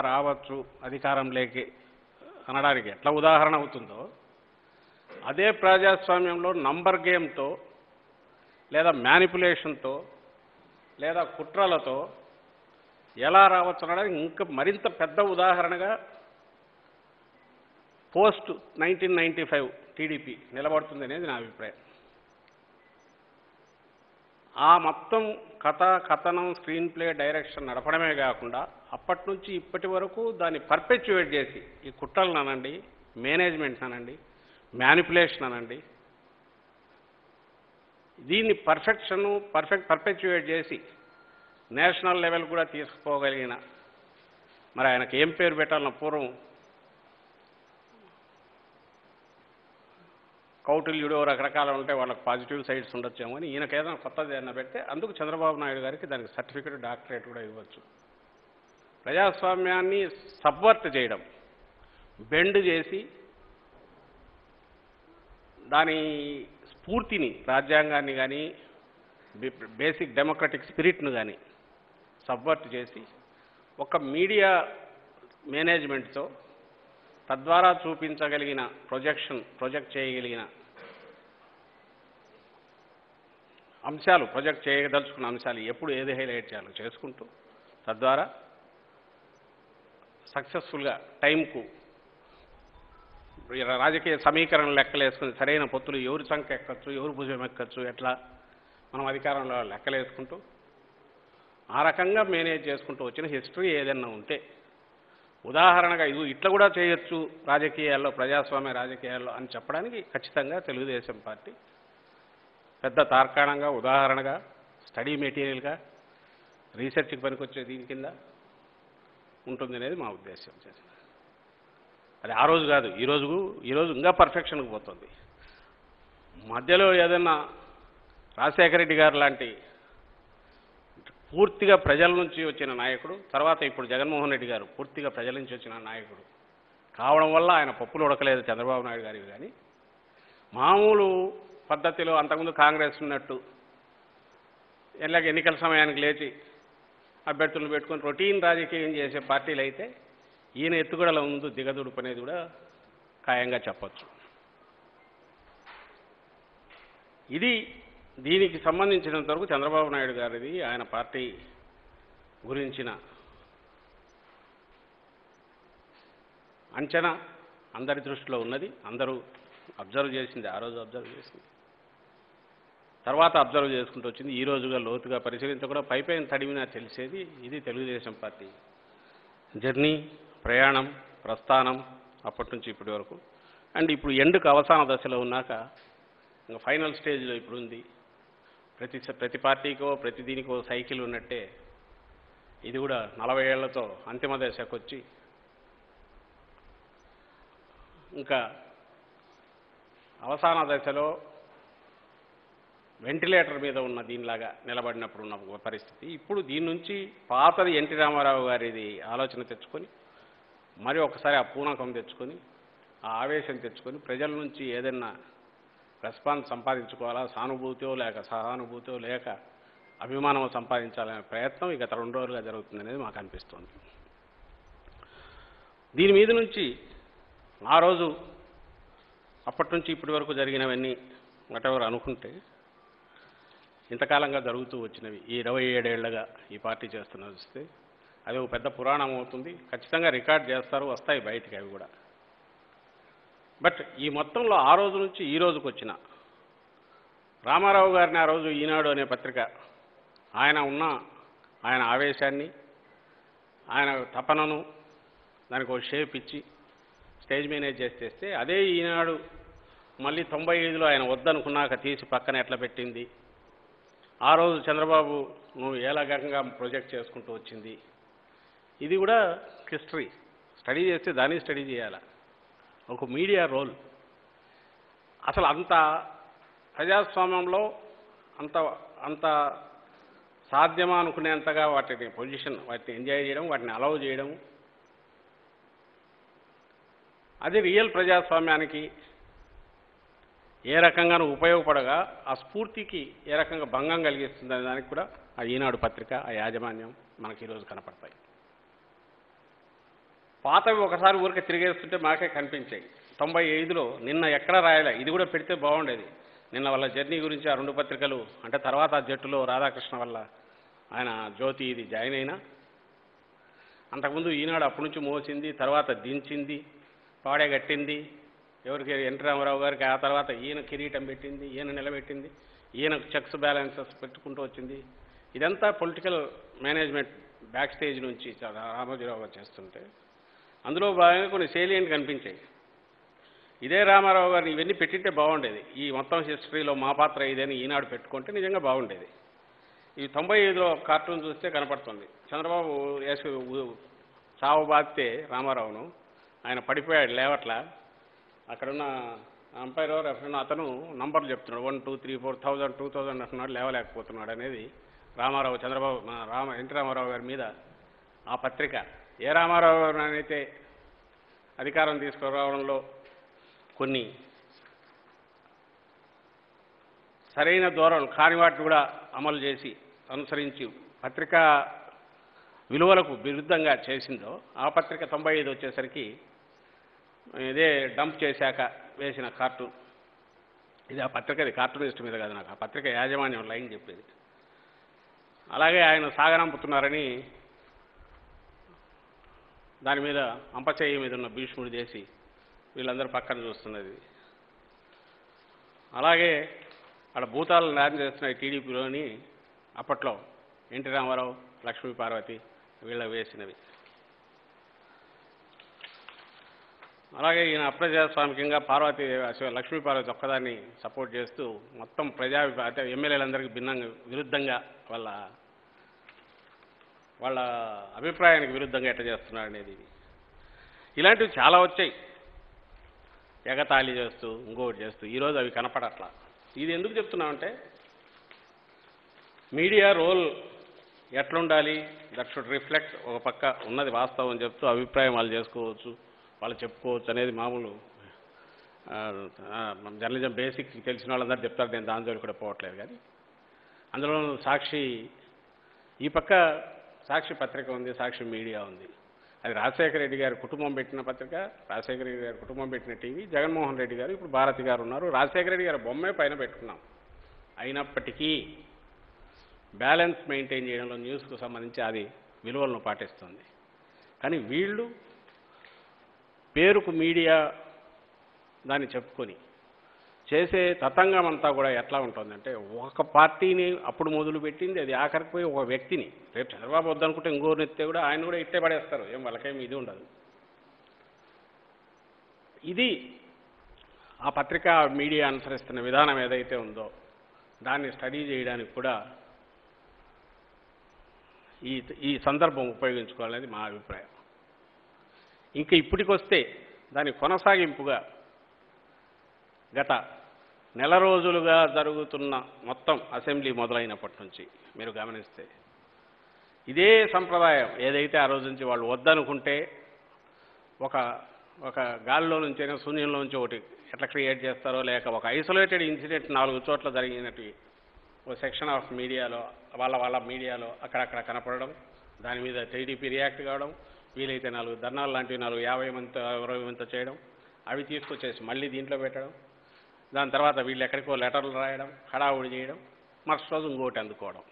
రావచ్చు అధికారంలోకి అనడానికి ఎట్లా ఉదాహరణ అవుతుందో అదే ప్రజాస్వామ్యంలో నంబర్ గేమ్తో లేదా మ్యానిపులేషన్తో లేదా కుట్రలతో ఎలా రావచ్చు అనడానికి ఇంకా మరింత పెద్ద ఉదాహరణగా post nineteen ninety five TDP నిలబడుతుంది అనేది నా అభిప్రాయం ఆ మొత్తం కథ కథనం స్క్రీన్ ప్లే డైరెక్షన్ నడపడమే కాకుండా అప్పటి నుంచి ఇప్పటి వరకు దాన్ని పర్పెచ్యువేట్ చేసి ఈ కుట్రలను అనండి మేనేజ్మెంట్ అనండి మ్యానిపులేషన్ అనండి దీన్ని పర్ఫెక్షన్ పర్ఫెక్ట్ పర్పెచ్యువేట్ చేసి నేషనల్ లెవెల్ కూడా తీసుకుపోగలిగిన మరి ఆయనకు ఏం పేరు పెట్టాలన్న పూర్వం కౌటిల్యుడు రకరకాల ఉంటే వాళ్ళకి పాజిటివ్ సైడ్స్ ఉండొచ్చేమో అని ఈయనకి ఏదైనా కొత్తది ఏదైనా పెడితే అందుకు చంద్రబాబు నాయుడు గారికి దానికి సర్టిఫికెట్ డాక్టరేట్ కూడా ఇవ్వచ్చు ప్రజాస్వామ్యాన్ని సబ్వర్ట్ చేయడం బెండ్ చేసి దాని స్ఫూర్తిని రాజ్యాంగాన్ని కానీ బేసిక్ డెమోక్రటిక్ స్పిరిట్ను కానీ సబ్వర్ట్ చేసి ఒక మీడియా మేనేజ్మెంట్తో తద్వారా చూపించగలిగిన ప్రొజెక్షన్ ప్రొజెక్ట్ చేయగలిగిన అంశాలు ప్రొజెక్ట్ చేయదలుచుకున్న అంశాలు ఎప్పుడు ఏది హైలైట్ చేయాలో చేసుకుంటూ తద్వారా సక్సెస్ఫుల్గా టైంకు రాజకీయ సమీకరణ లెక్కలు వేసుకుని సరైన పొత్తులు ఎవరి సంఖ్య ఎక్కచ్చు ఎవరు భుజం ఎక్కచ్చు ఎట్లా మనం అధికారంలో లెక్కలు వేసుకుంటూ ఆ రకంగా మేనేజ్ చేసుకుంటూ వచ్చిన హిస్టరీ ఏదైనా ఉంటే ఉదాహరణగా ఇది ఇట్లా కూడా చేయొచ్చు రాజకీయాల్లో ప్రజాస్వామ్య రాజకీయాల్లో అని చెప్పడానికి ఖచ్చితంగా తెలుగుదేశం పార్టీ పెద్ద తార్కాణంగా ఉదాహరణగా స్టడీ మెటీరియల్గా రీసెర్చ్కి పనికొచ్చే దీని కింద ఉంటుంది అనేది మా ఉద్దేశం అది ఆ రోజు కాదు ఈ రోజు ఈరోజు ఇంకా పర్ఫెక్షన్కి పోతుంది మధ్యలో ఏదైనా రాజశేఖర రెడ్డి గారు లాంటి పూర్తిగా ప్రజల నుంచి వచ్చిన నాయకుడు తర్వాత ఇప్పుడు జగన్మోహన్ రెడ్డి గారు పూర్తిగా ప్రజల నుంచి వచ్చిన నాయకుడు కావడం వల్ల ఆయన పప్పులు ఉడకలేదు చంద్రబాబు నాయుడు గారికి కానీ మామూలు పద్ధతిలో అంతకుముందు కాంగ్రెస్ ఉన్నట్టు ఎలాగ ఎన్నికల సమయానికి లేచి అభ్యర్థులను పెట్టుకొని రొటీన్ రాజకీయం చేసే పార్టీలు అయితే ఈయన ఎత్తుగడల ముందు దిగదుడుపు అనేది కూడా ఖాయంగా చెప్పచ్చు ఇది దీనికి సంబంధించినంత వరకు చంద్రబాబు నాయుడు గారిది ఆయన పార్టీ గురించిన అంచనా అందరి దృష్టిలో ఉన్నది అందరూ అబ్జర్వ్ చేసింది ఆ రోజు అబ్జర్వ్ చేసింది తర్వాత అబ్జర్వ్ చేసుకుంటూ వచ్చింది ఈ రోజుగా లోతుగా పరిశీలించ కూడా పైపైన తడిమినా తెలిసేది ఇది తెలుగుదేశం పార్టీ జర్నీ ప్రయాణం ప్రస్థానం అప్పటి నుంచి ఇప్పటి వరకు అండ్ ఇప్పుడు ఎండుకు అవసాన దశలో ఉన్నాక ఇంకా ఫైనల్ స్టేజ్లో ఇప్పుడు ఉంది ప్రతి స- ప్రతి పార్టీకో ప్రతి దీనికో సైకిల్ ఉన్నట్టే ఇది కూడా నలభై ఏళ్లతో అంతిమ దశకు వచ్చి ఇంకా అవసాన దశలో వెంటిలేటర్ మీద ఉన్న దీనిలాగా నిలబడినప్పుడు ఉన్న ఒక పరిస్థితి ఇప్పుడు దీని నుంచి పాతది ఎన్టీ రామారావు గారిది ఆలోచన తెచ్చుకొని మరి ఒకసారి ఆ పూనకం తెచ్చుకొని ఆ ఆవేశం తెచ్చుకొని ప్రజల నుంచి ఏదైనా రెస్పాన్స్ సంపాదించుకోవాలా సానుభూతో లేక సహానుభూతో లేక అభిమానం సంపాదించాలనే ప్రయత్నం ఇక గత రెండు రోజులుగా జరుగుతుంది అనేది మాకు అనిపిస్తుంది దీని మీద నుంచి ఆ రోజు అప్పటి నుంచి ఇప్పటి వరకు జరిగినవన్నీ వాటెవర్ అనుకుంటే ఇంతకాలంగా జరుగుతూ వచ్చినవి ఈ ఇరవై ఏడేళ్లుగా ఈ పార్టీ చేస్తున్న చూస్తే అది ఒక పెద్ద పురాణం అవుతుంది ఖచ్చితంగా రికార్డ్ చేస్తారు వస్తాయి బయటికి అవి కూడా బట్ ఈ మొత్తంలో ఆ రోజు నుంచి ఈ రోజుకి వచ్చిన రామారావు గారిని ఆ రోజు ఈనాడు అనే పత్రిక ఆయన ఉన్న ఆయన ఆవేశాన్ని ఆయన తపనను దానికి ఒక షేప్ ఇచ్చి స్టేజ్ మేనేజ్ చేసేస్తే అదే ఈనాడు మళ్ళీ తొంభై ఐదులో ఆయన వద్దనుకున్నాక తీసి పక్కన ఎట్లా పెట్టింది ఆ రోజు చంద్రబాబు నువ్వు ఏ రకంగా ప్రొజెక్ట్ చేసుకుంటూ వచ్చింది ఇది కూడా హిస్టరీ స్టడీ చేస్తే దాన్ని స్టడీ చేయాలి ఒక మీడియా రోల్ అసలు అంత ప్రజాస్వామ్యంలో అంత అంత సాధ్యమా అనుకునేంతగా వాటిని పొజిషన్ వాటిని ఎంజాయ్ చేయడం వాటిని అలౌ చేయడం అది రియల్ ప్రజాస్వామ్యానికి ఏ రకంగానూ ఉపయోగపడగా ఆ స్ఫూర్తికి ఏ రకంగా భంగం కలిగిస్తుందనే దానికి కూడా ఆ ఈనాడు పత్రిక ఆ యాజమాన్యం మనకి ఈరోజు కనపడతాయి పాతవి ఒకసారి ఊరికే తిరిగేస్తుంటే మాకే కనిపించాయి తొంభై ఐదులో నిన్న ఎక్కడ రాయలే ఇది కూడా పెడితే బాగుండేది నిన్న వాళ్ళ జర్నీ గురించి ఆ రెండు పత్రికలు అంటే తర్వాత ఆ జట్టులో రాధాకృష్ణ వల్ల ఆయన జ్యోతి ఇది జాయిన్ అయినా అంతకుముందు ఈనాడు అప్పటి నుంచి మోసింది తర్వాత దించింది పాడేగట్టింది ఎవరికి ఎన్టీ రామారావు గారికి ఆ తర్వాత ఈయన కిరీటం పెట్టింది ఈయన నిలబెట్టింది ఈయన చెక్స్ బ్యాలెన్సెస్ పెట్టుకుంటూ వచ్చింది ఇదంతా పొలిటికల్ మేనేజ్మెంట్ బ్యాక్ స్టేజ్ నుంచి చా- రామోజీరావు గారు చేస్తుంటే అందులో భాగంగా కొన్ని సేలియంట్ కనిపించాయి ఇదే రామారావు గారిని ఇవన్నీ పెట్టింటే బాగుండేది ఈ మొత్తం హిస్టరీలో మా పాత్ర ఇదని ఈనాడు పెట్టుకుంటే నిజంగా బాగుండేది ఈ తొంభై ఐదులో కార్టూన్ చూస్తే కనపడుతుంది చంద్రబాబు వేసి ఊ- చావు బాధితే రామారావును ఆయన పడిపోయాడు లేవట్లా అక్కడున్న అంపైర్ రెఫరెన్ అతను నంబర్లు చెప్తున్నాడు one two three four thousand two thousand అంటున్నాడు లేవలేకపోతున్నాడు అనేది రామారావు చంద్రబాబు మన రామ ఎన్టీ రామారావు గారి మీద ఆ పత్రిక ఏ రామారావు గారిని అయితే అధికారం తీసుకురావడంలో కొన్ని సరైన ధోరణులు కాని వాటిని కూడా అమలు చేసి అనుసరించి పత్రికా విలువలకు విరుద్ధంగా చేసిందో ఆ పత్రిక తొంభై ఐదు వచ్చేసరికి ఇదే డంప్ చేశాక వేసిన కార్టూన్ ఇది ఆ పత్రిక ఇది కార్టూనిస్ట్ మీద కాదు నాకు ఆ పత్రిక యాజమాన్యం లైన్ చెప్పేది అలాగే ఆయన సాగనంపుతున్నారని దాని మీద అంపచేయి మీద ఉన్న భీష్ముడు చేసి వీళ్ళందరూ పక్కన చూస్తున్నది అలాగే అక్కడ భూతాలు న్యాయం చేస్తున్న టీడీపీలోని అప్పట్లో ఎన్టీ రామారావు లక్ష్మీ పార్వతి వీళ్ళ వేసినవి అలాగే ఈయన అప్రజాస్వామికంగా పార్వతి శివ- లక్ష్మీ పార్వతి ఒక్కదాన్ని సపోర్ట్ చేస్తూ మొత్తం ప్రజా అంటే ఎమ్మెల్యేలందరికీ భిన్నంగా విరుద్ధంగా వాళ్ళ వాళ్ళ అభిప్రాయానికి విరుద్ధంగా ఎట్ట చేస్తున్నాడు అనేది ఇలాంటివి చాలా వచ్చాయి ఎగతాళి చేస్తూ ఇంకొకటి చేస్తూ ఈరోజు అవి కనపడట్లా ఇది ఎందుకు చెప్తున్నామంటే మీడియా రోల్ ఎట్లుండాలి దట్ షుడ్ రిఫ్లెక్ట్ ఒక పక్క ఉన్నది వాస్తవం అని చెప్తూ అభిప్రాయం వాళ్ళు చేసుకోవచ్చు వాళ్ళు చెప్పుకోవచ్చు అనేది మామూలు ఆ, ఆ, జర్నలిజం బేసిక్ తెలిసిన వాళ్ళందరూ చెప్తారు నేను దాని జోలికి కూడా పోవట్లేదు కానీ అందులో సాక్షి ఈ పక్క సాక్షి పత్రిక ఉంది సాక్షి మీడియా ఉంది అది రాజశేఖర రెడ్డి గారి కుటుంబం పెట్టిన పత్రిక రాజశేఖర రెడ్డి గారి కుటుంబం పెట్టిన టీవీ జగన్మోహన్ రెడ్డి గారు ఇప్పుడు భారతి గారు ఉన్నారు రాజశేఖర రెడ్డి గారి బొమ్మే పైన పెట్టుకున్నాం అయినప్పటికీ బ్యాలెన్స్ మెయింటైన్ చేయడంలో న్యూస్కు సంబంధించి అది విలువలను పాటిస్తుంది కానీ వీళ్ళు పేరుకు మీడియా దాన్ని చెప్పుకొని చేసే తతంగం అంతా కూడా ఎట్లా ఉంటుందంటే ఒక పార్టీని అప్పుడు మొదలు పెట్టింది అది ఆఖరికి పోయి ఒక వ్యక్తిని రేపు చంద్రబాబు వద్దనుకుంటే ఇంకోరిని ఎత్తే కూడా ఆయన కూడా ఇట్టే పడేస్తారు ఏం వాళ్ళకేం ఇది ఉండదు ఇది ఆ పత్రిక మీడియా అనుసరిస్తున్న విధానం ఏదైతే ఉందో దాన్ని స్టడీ చేయడానికి కూడా ఈ ఈ సందర్భం ఉపయోగించుకోవాలనేది మా అభిప్రాయం ఇంకా ఇప్పటికొస్తే దాని కొనసాగింపుగా గత నెల రోజులుగా జరుగుతున్న మొత్తం అసెంబ్లీ మొదలైనప్పటి నుంచి మీరు గమనిస్తే ఇదే సంప్రదాయం ఏదైతే ఆ రోజు నుంచి వాళ్ళు వద్దనుకుంటే ఒక ఒక గాలిలో నుంచైనా శూన్యంలో నుంచి ఒకటి ఎట్లా క్రియేట్ చేస్తారో లేక ఒక ఐసోలేటెడ్ ఇన్సిడెంట్ నాలుగు చోట్ల జరిగినట్టు ఒక సెక్షన్ ఆఫ్ మీడియాలో వాళ్ళ వాళ్ళ మీడియాలో అక్కడక్కడ కనపడడం దాని మీద టీడీపీ రియాక్ట్ కావడం వీలైతే నాలుగు ధర్నాలు లాంటివి నాలుగు యాభై మంది అరవై మంది చేయడం అవి తీసుకొచ్చేసి మళ్ళీ దీంట్లో పెట్టడం దాని తర్వాత వీళ్ళు ఎక్కడికో లెటర్లు రాయడం హడావుడి చేయడం మరుసటి రోజు ఇంకోటి అందుకోవడం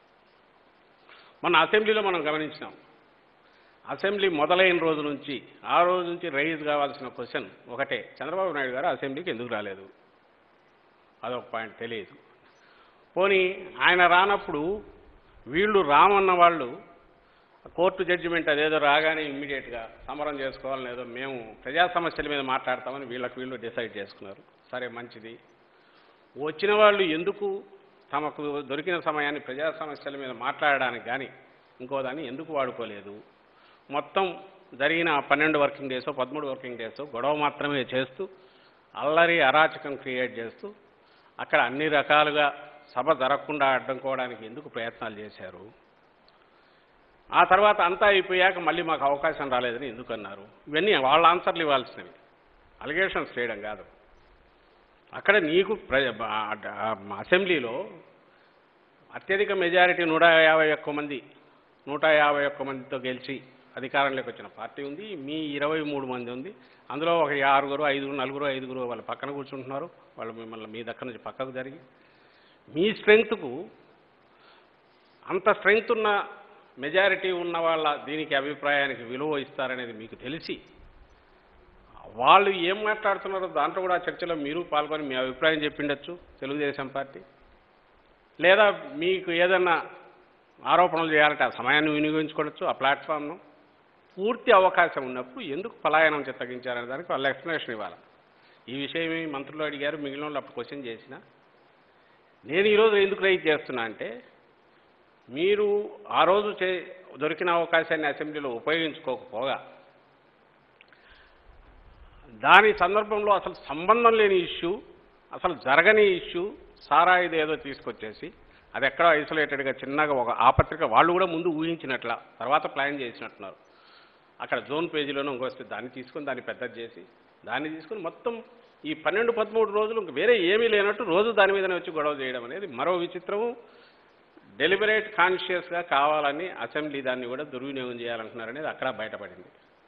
మన అసెంబ్లీలో మనం గమనించినాం అసెంబ్లీ మొదలైన రోజు నుంచి ఆ రోజు నుంచి రైజ్ కావాల్సిన క్వశ్చన్ ఒకటే చంద్రబాబు నాయుడు గారు అసెంబ్లీకి ఎందుకు రాలేదు అదొక పాయింట్ తెలియదు పోనీ ఆయన రానప్పుడు వీళ్ళు రామన్న వాళ్ళు కోర్టు జడ్జిమెంట్ అదేదో రాగానే ఇమ్మీడియట్గా సమరం చేసుకోవాలని ఏదో మేము ప్రజా సమస్యల మీద మాట్లాడతామని వీళ్ళకి వీళ్ళు డిసైడ్ చేసుకున్నారు సరే మంచిది వచ్చిన వాళ్ళు ఎందుకు తమకు దొరికిన సమయాన్ని ప్రజా సమస్యల మీద మాట్లాడడానికి కానీ ఇంకో దాన్ని ఎందుకు వాడుకోలేదు మొత్తం జరిగిన ఆ పన్నెండు వర్కింగ్ డేస్ పదమూడు వర్కింగ్ డేస్ గొడవ మాత్రమే చేస్తూ అల్లరి అరాచకం క్రియేట్ చేస్తూ అక్కడ అన్ని రకాలుగా సభ జరగకుండా అడ్డంకోవడానికి ఎందుకు ప్రయత్నాలు చేశారు ఆ తర్వాత అంతా అయిపోయాక మళ్ళీ మాకు అవకాశం రాలేదని ఎందుకు అన్నారు ఇవన్నీ వాళ్ళ ఆన్సర్లు ఇవ్వాల్సినవి అలిగేషన్స్ చేయడం కాదు అక్కడ నీకు ప్ర ఆ- ఆ అసెంబ్లీలో అత్యధిక మెజారిటీ నూట యాభై ఒక్క మంది నూట యాభై ఒక్క మందితో గెలిచి అధికారంలోకి వచ్చిన పార్టీ ఉంది మీ ఇరవై మూడు మంది ఉంది అందులో ఒక ఆరుగురు ఐదుగురు నలుగురు ఐదుగురు వాళ్ళ పక్కన కూర్చుంటున్నారు వాళ్ళు మిమ్మల్ని మీ దగ్గర నుంచి పక్కకు జరిగి మీ స్ట్రెంగ్త్కు అంత స్ట్రెంగ్త్ ఉన్న మెజారిటీ ఉన్న వాళ్ళ దీనికి అభిప్రాయానికి విలువ ఇస్తారనేది మీకు తెలిసి వాళ్ళు ఏం మాట్లాడుతున్నారో దాంట్లో కూడా చర్చలో మీరు పాల్గొని మీ అభిప్రాయం చెప్పిండొచ్చు తెలుగుదేశం పార్టీ లేదా మీకు ఏదన్నా ఆరోపణలు చేయాలంటే ఆ సమయాన్ని వినియోగించుకోవచ్చు ఆ ప్లాట్ఫామ్ను పూర్తి అవకాశం ఉన్నప్పుడు ఎందుకు పలాయనం చిత్తగించారనే దానికి వాళ్ళు ఎక్స్ప్లెనేషన్ ఇవ్వాలి ఈ విషయమే మంత్రులు అడిగారు మిగిలిన వాళ్ళు అప్పుడు క్వశ్చన్ చేసిన నేను ఈరోజు ఎందుకు రైజ్ చేస్తున్నా అంటే మీరు ఆ రోజు చే దొరికిన అవకాశాన్ని అసెంబ్లీలో ఉపయోగించుకోకపోగా దాని సందర్భంలో అసలు సంబంధం లేని ఇష్యూ అసలు జరగని ఇష్యూ సారా ఇది ఏదో తీసుకొచ్చేసి అది ఎక్కడో ఐసోలేటెడ్గా చిన్నగా ఒక ఆ పత్రిక వాళ్ళు కూడా ముందు ఊహించినట్ల తర్వాత ప్లాన్ చేసినట్టున్నారు అక్కడ జోన్ పేజీలోనే ఇంకొస్తే దాన్ని తీసుకొని దాన్ని పెద్దది చేసి దాన్ని తీసుకొని మొత్తం ఈ పన్నెండు పదమూడు రోజులు ఇంక వేరే ఏమీ లేనట్టు రోజు దాని మీదనే వచ్చి గొడవ చేయడం అనేది మరో విచిత్రము డెలిబరేట్ కాన్షియస్గా కావాలని అసెంబ్లీ దాన్ని కూడా దుర్వినియోగం చేయాలంటున్నారనేది అక్కడ బయటపడింది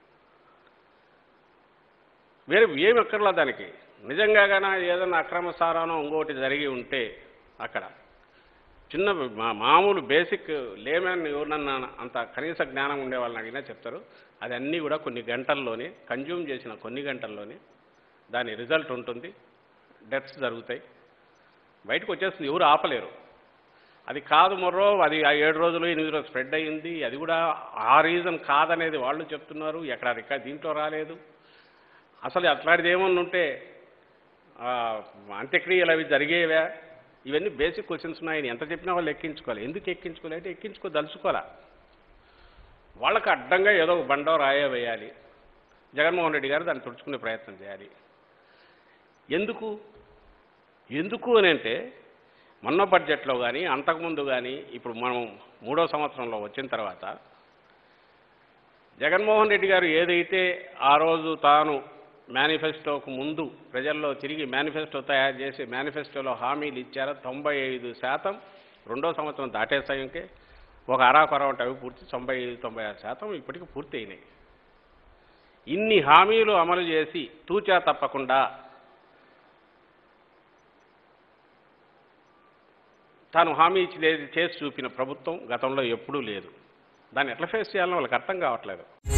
వేరే ఏమి అక్కర్లా దానికి నిజంగా గాన ఏదైనా అక్రమ సారానో ఇంకోటి జరిగి ఉంటే అక్కడ చిన్న మా మామూలు బేసిక్ లేమన్ ఎవరినన్నా అంత కనీస జ్ఞానం ఉండే వాళ్ళని అడిగినా చెప్తారు అది అన్నీ కూడా కొన్ని గంటల్లోనే కన్జ్యూమ్ చేసిన కొన్ని గంటల్లోనే దాని రిజల్ట్ ఉంటుంది డెత్స్ జరుగుతాయి బయటకు వచ్చేస్తుంది ఎవరు ఆపలేరు అది కాదు మొర్రో అది ఆ ఏడు రోజులు ఎనిమిది రోజులు స్ప్రెడ్ అయ్యింది అది కూడా ఆ రీజన్ కాదనేది వాళ్ళు చెప్తున్నారు ఎక్కడ రికార్డ్ దీంట్లో రాలేదు అసలు అట్లాంటిది ఏమన్నా ఉంటే ఆ, అంత్యక్రియలు అవి జరిగేవా ఇవన్నీ బేసిక్ క్వశ్చన్స్ ఉన్నాయని ఎంత చెప్పినా వాళ్ళు ఎక్కించుకోవాలి ఎందుకు ఎక్కించుకోవాలి అంటే ఎక్కించుకో దలుచుకోవాలా వాళ్ళకి అడ్డంగా ఏదో ఒక బండో రాయో వేయాలి జగన్మోహన్ రెడ్డి గారు దాన్ని తుడుచుకునే ప్రయత్నం చేయాలి ఎందుకు ఎందుకు అని అంటే మొన్న బడ్జెట్లో కానీ అంతకుముందు కానీ ఇప్పుడు మనం మూడో సంవత్సరంలో వచ్చిన తర్వాత జగన్మోహన్ రెడ్డి గారు ఏదైతే ఆ రోజు తాను మేనిఫెస్టోకు ముందు ప్రజల్లో తిరిగి మేనిఫెస్టో తయారు చేసి మేనిఫెస్టోలో హామీలు ఇచ్చారో తొంభై ఐదు శాతం రెండో సంవత్సరం దాటేసాయంకే ఒక అరాకొర అవి పూర్తి తొంభై ఐదు తొంభై ఆరు శాతం ఇప్పటికి పూర్తి అయినాయి ఇన్ని హామీలు అమలు చేసి తూచా తప్పకుండా తాను హామీ ఇచ్చి చేసి చూపిన ప్రభుత్వం గతంలో ఎప్పుడూ లేదు దాన్ని ఎట్లా ఫేస్ చేయాలో వాళ్ళకి అర్థం కావట్లేదు